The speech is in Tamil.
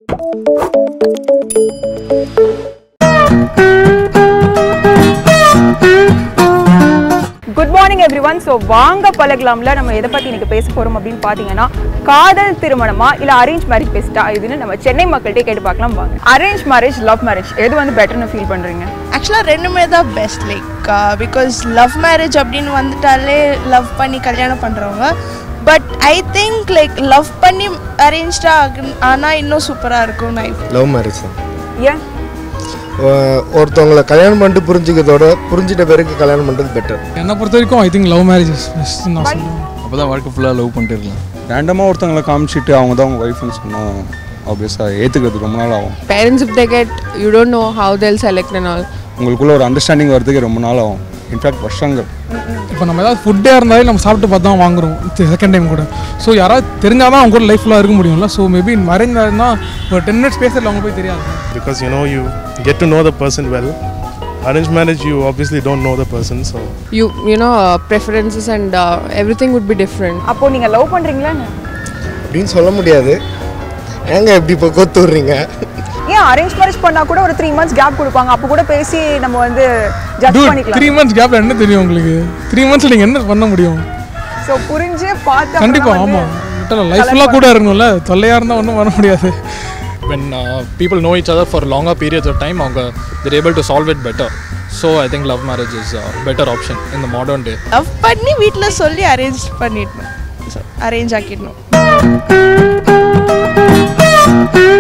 Good morning everyone so வாங்க பழகலாம்ல நம்ம எதை பற்றி இன்னைக்கு பேச போகிறோம் அப்படின்னு பார்த்தீங்கன்னா காதல் திருமணமா இல்லை அரேஞ்ச் மேரேஜ் பெஸ்ட்டா இதுன்னு நம்ம சென்னை மக்கள்கிட்ட கேட்டு பார்க்கலாம் வாங்க அரேஞ்ச் மேரேஜ் லவ் மேரேஜ் எது வந்து பெட்டர்னு ஃபீல் பண்ணுறீங்க ஆக்சுவலாக ரெண்டுமே தான் best like because love marriage அப்படின்னு வந்துட்டாலே லவ் பண்ணி கல்யாணம் பண்ணுறவங்க but I think like love பண்ணி அரேஞ்ச்டாக ஆனால் இன்னும் சூப்பராக இருக்கும் லைஃப் லவ் மேரேஜ் தான் ஏன் ஒ- ஒருத்தவங்களை கல்யாணம் பண்ணிட்டு புரிஞ்சுக்கிறதோட புரிஞ்சிட்ட பிறகு கல்யாணம் பண்ணுறது பெட்டர் என்னை பொறுத்த வரைக்கும் I think love marriage is பெஸ்ட்னு நான் சொல்லுவேன் அப்போ தான் வாழ்க்கை ஃபுல்லாக லவ் பண்ணிட்டு இருக்கலாம் ரேண்டமாக ஒருத்தவங்களை காமிச்சிட்டு அவங்க தான் அவங்க ஒய்ஃப்னு சொன்னால் ஆப்வியஸாக ஏற்றுக்கிறது ரொம்ப நாள் ஆகும் parents if they get you don't know how they'll select and all உங்களுக்குள்ள ஒரு அண்டர்ஸ்டாண்டிங் வரதுக்கு ரொம்ப நாள் ஆகும் இன்ஃபேக்ட் வருஷங்கள் இப்போ நம்ம ஏதாவது ஃபுட்டே இருந்தாலே நம்ம சாப்பிட்டு பார்த்து தான் வாங்குறோம் செகண்ட் டைம் கூட ஸோ யாராவது தெரிஞ்சால் தான் அவங்க கூட லைஃப் ஃபுல்லாக இருக்க முடியும்ல ஸோ மேபி மேரேஜ் தான் ஒரு டென் மினிட்ஸ் பேசுறதுல அவங்க போய் தெரியாது because you know you get to know the person well. Arranged marriage, you obviously don't know the person, so you you know uh, preferences and uh, everything would be different அப்போ நீங்கள் லவ் பண்ணுறீங்களா என்ன? அப்படின்னு சொல்ல முடியாது ஏங்க எப்படி இப்போ கொத்து விட்றீங்க ஏன் அரேஞ்ச் மேரேஜ் பண்ணால் கூட ஒரு த்ரீ மந்த்ஸ் கேப் கொடுப்பாங்க அப்போ கூட பேசி நம்ம வந்து ஜட்ஜ் டூ பண்ணிக்கலாம் த்ரீ மந்த்ஸ் கேப்பில் என்ன தெரியும் உங்களுக்கு த்ரீ மந்த்ஸில் நீங்கள் என்ன பண்ண முடியும் ஸோ புரிஞ்சு பார்த்து கண்டிப்பாக அப்புறம் வந்து ஆமாம் விட்டல லைஃப் ஃபுல்லாக கூட இருக்கணும்ல தொல்லையாக இருந்தால் ஒன்றும் பண்ண முடியாது when uh, people know each other for longer periods of time அவங்க they're able to solve it better so i think love marriage is a better option in the modern day love பண்ணி வீட்டில் சொல்லி அரேஞ்ச் பண்ணிடணும் அரேஞ்ச் ஆக்கிடணும்